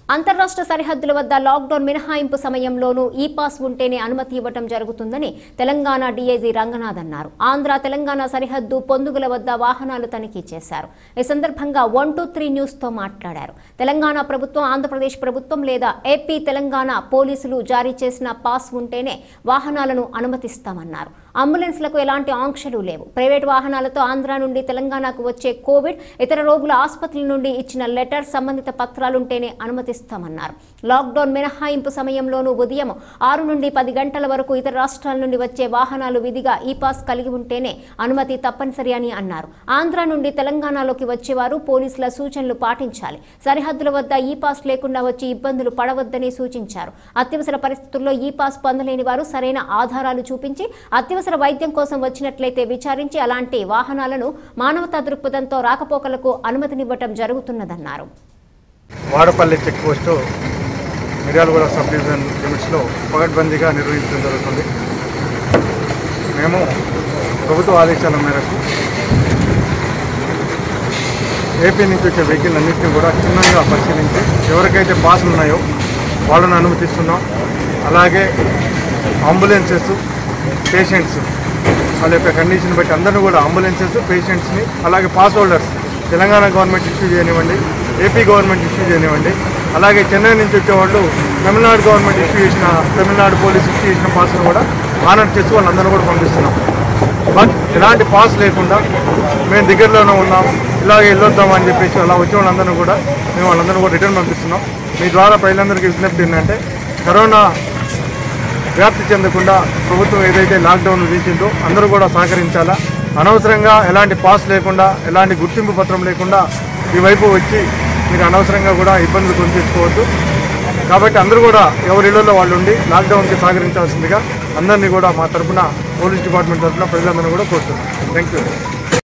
అంతర్రాష్ట్ర సరిహద్దుల వద్ద లాక్డౌన్ మినహాయింపు సమయంలోనూ ఈ పాస్ ఉంటేనే అనుమతి ఇవ్వటం జరుగుతుందని తెలంగాణ డీఐజీ రంగనాథ్ అన్నారు ఆంధ్ర తెలంగాణ సరిహద్దు పొందుగుల వద్ద వాహనాలు తనిఖీ చేశారు ఈ సందర్భంగా వన్ టూ త్రీ న్యూస్ తో మాట్లాడారు తెలంగాణ ప్రభుత్వం ఆంధ్రప్రదేశ్ ప్రభుత్వం లేదా ఏపీ తెలంగాణ పోలీసులు జారీ చేసిన పాస్ ఉంటేనే వాహనాలను అనుమతిస్తామన్నారు అంబులెన్స్లకు ఎలాంటి ఆంక్షలు లేవు ప్రైవేట్ వాహనాలతో ఆంధ్ర నుండి తెలంగాణకు వచ్చే కోవిడ్ ఇతర రోగుల ఆసుపత్రుల నుండి ఇచ్చిన లెటర్ సంబంధిత పత్రాలుంటేనే అనుమతిస్తామన్నారు లాక్డౌన్ మినహాయింపు సమయంలోనూ ఉదయం ఆరు నుండి పది గంటల వరకు ఇతర రాష్ట్రాల నుండి వచ్చే వాహనాలు విధిగా ఈ పాస్ కలిగి ఉంటేనే అనుమతి తప్పనిసరి అని అన్నారు ఆంధ్ర నుండి తెలంగాణలోకి వచ్చేవారు పోలీసుల సూచనలు పాటించాలి సరిహద్దుల వద్ద ఈ పాస్ లేకుండా వచ్చి ఇబ్బందులు పడవద్దని సూచించారు అత్యవసర పరిస్థితుల్లో ఈ పాస్ పొందలేని వారు సరైన ఆధారాలు చూపించి అత్యవసర వైద్యం కోసం వచ్చినట్లయితే విచారించి అలాంటి వాహనాలను మానవతా దృక్పథంతో రాకపోకలకు అనుమతినివ్వటం జరుగుతున్నదన్నారు Wadapalli check post Miryalaguda sub division లిమిట్స్లో పగడ్బందీగా నిర్వహించడం జరుగుతుంది మేము ప్రభుత్వ ఆదేశాల మేరకు ఏపీ నుంచి వచ్చే వెహికల్ అన్నింటినీ కూడా క్షుణ్ణంగా పరిశీలించి ఎవరికైతే పాసులు ఉన్నాయో వాళ్ళని అనుమతిస్తున్నాం అలాగే అంబులెన్సెస్ పేషెంట్స్ వాళ్ళ యొక్క కండిషన్ బట్టి అందరిని కూడా అంబులెన్సెస్ పేషెంట్స్ని అలాగే pass holders Telangana government issue చేయనివ్వండి ఏపీ గవర్నమెంట్ ఇష్యూ చేయనివ్వండి అలాగే చెన్నై నుంచి వచ్చేవాళ్ళు తమిళనాడు గవర్నమెంట్ ఇష్యూ చేసిన తమిళనాడు పోలీస్ ఇష్యూ చేసిన పాస్ను కూడా ఆనర్ చేసి వాళ్ళందరినీ కూడా పంపిస్తున్నాం బట్ ఎలాంటి పాస్ లేకుండా మేము దగ్గరలోనే ఉన్నాం ఇలాగే వెళ్ళొద్దాం అని చెప్పేసి అలా వచ్చిన వాళ్ళందరినీ కూడా మేము వాళ్ళందరినీ కూడా రిటర్న్ పంపిస్తున్నాం మీ ద్వారా ప్రజలందరికీ విజ్ఞప్తి ఏంటంటే కరోనా వ్యాప్తి చెందకుండా ప్రభుత్వం ఏదైతే లాక్డౌన్ విధించిందో అందరూ కూడా సహకరించాలా అనవసరంగా ఎలాంటి పాస్ లేకుండా ఎలాంటి గుర్తింపు పత్రం లేకుండా ఈ వైపు వచ్చి మీరు అనవసరంగా కూడా ఇబ్బందులు కొని తెచ్చుకోవద్దు కాబట్టి అందరూ కూడా ఎవరి ఇళ్లలో వాళ్ళు ఉండి లాక్డౌన్కి సహకరించాల్సిందిగా అందరినీ కూడా మా తరపున పోలీస్ డిపార్ట్మెంట్ తరపున ప్రజలందరినీ కూడా కోరుతున్నాం థ్యాంక్ యూ